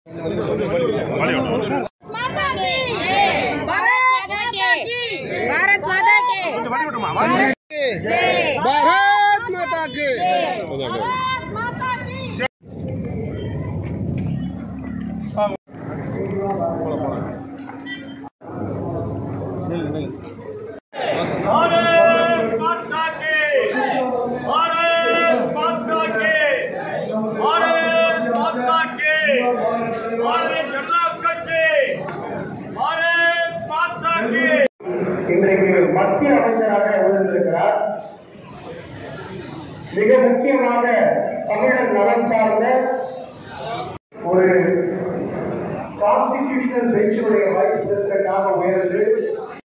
माता की भारत माता की भारत माता की जय भारत माता की भारत माता की भारत माता की भारत माता की भारत माता की भारत जनता कட்சி भारत माता की இன்றைக்கு மத்திய அமைச்சராக உயர்ந்திருக்கிறார் மிக முக்கியமாக தமிழர் நலன் சார்ந்த ஒரு கான்ஸ்டிடியூஷனல் பெஞ்சுடைய வைஸ் பிரசிடண்டாக உயர்ந்து